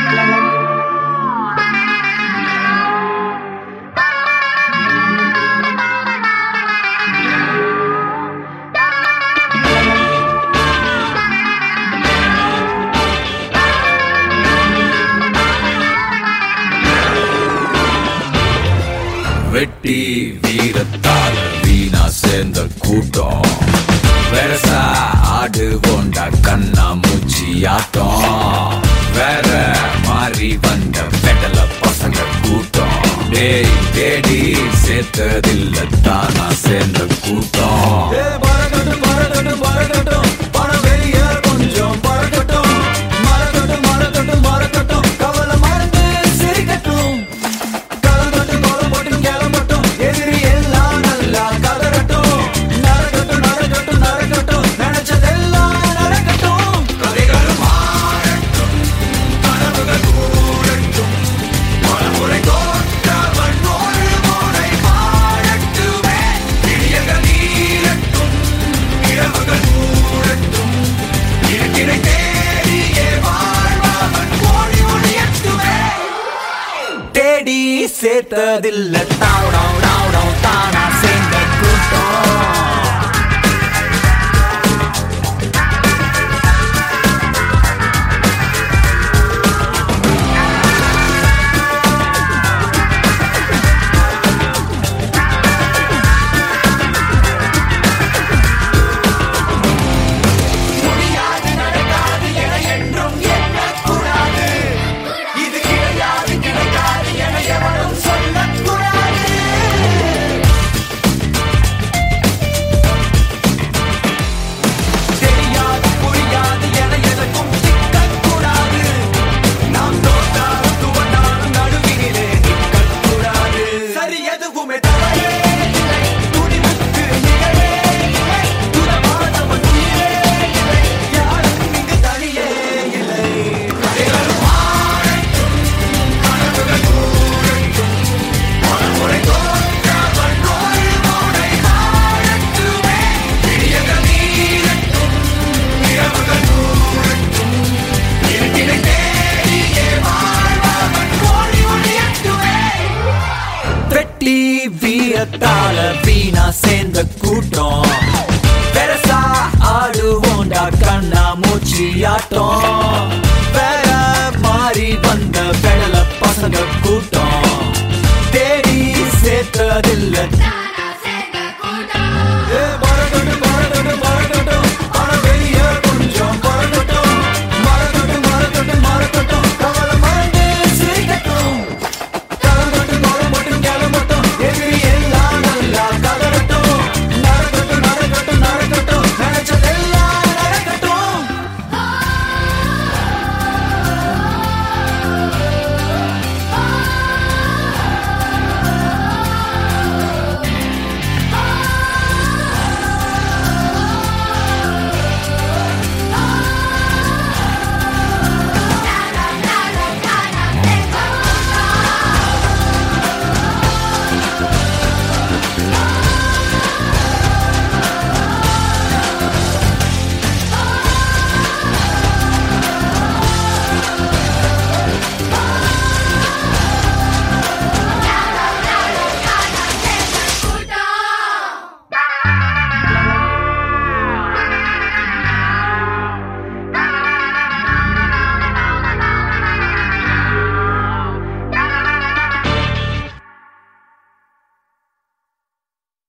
வெட்டி வீரத்தால வீணா சேர்ந்த கூட்டம் வெரசா ஆடு போண்டா கண்ணா மூச்சி ஆட்டம் வேற மாறி வந்த பெடல பசங்க கூட்டம் டேய் தேடி சேர்த்ததில்ல தானா சேர்ந்த கூட்டம் பறக்கட்டும் பறக்கட்டும் பறக்கட்டும் பணம் வெளியே கொஞ்சம் பறக்கட்டும் மறக்கட்டும் மறக்கட்டும் மறக்கட்டும் கவலை மறந்து சிரிக்கட்டும் கலங்கட்டும் கோலம் போட்டும் கிளம்பட்டும் எதிரி எல்லாம் நல்லா கதறட்டும் நடக்கட்டும் நடக்கட்டும் நடக்கட்டும் நினைச்சதெல்லாம் நடக்கட்டும் கதைகள் மாறட்டும் கனவுகள் கூடட்டும் பலமுறை தோற்றவன் ஒரு முறை மாறட்டுமே விடியல்கள் நீரட்டும் இரவுகள் மூடட்டும் இருட்டினை தேடியே வாழ்பவன் ஓடி ஒளியட்டுமே தேடி சேர்த்ததில்ல தாவடம் தாவடம் தானா சேர்ந்த கூட்டம் முடியாது நடக்காது என என்றும் எண்ணக்கூடாது இது கிடையாது கிடைக்காது என எவனும் சொல்லக்கூடாது தெரியாது புரியாது என எதற்கும் சிக்கக்கூடாது நாம் தோற்றாலும் துவண்டாலும் நடுவினிலே நிற்கக்கூடாது சரி எதுவுமே தவறே இல்லை துணிவுக்கு நிகழே இல்லை துணமானவன் உயிரே இல்லை யாரும் இங்கு தனியே இல்லை கதைகள் மாறட்டும் கனவுகள் கூறட்டும் பலமுறை தோற்றவன் ஒரு முறை மாறட்டுமே விடியல்கள் நீரட்டும் இரவுகள் கூறட்டும் இருட்டினை தேடியே வாழ்பவன் ஓடி ஒளியட்டுமே வெட்டி வீரத்தால வீணா சேர்ந்த கூட்டம் பெருசா ஆடுவோண்டா கண்ணா மூச்சி ஆட்டம்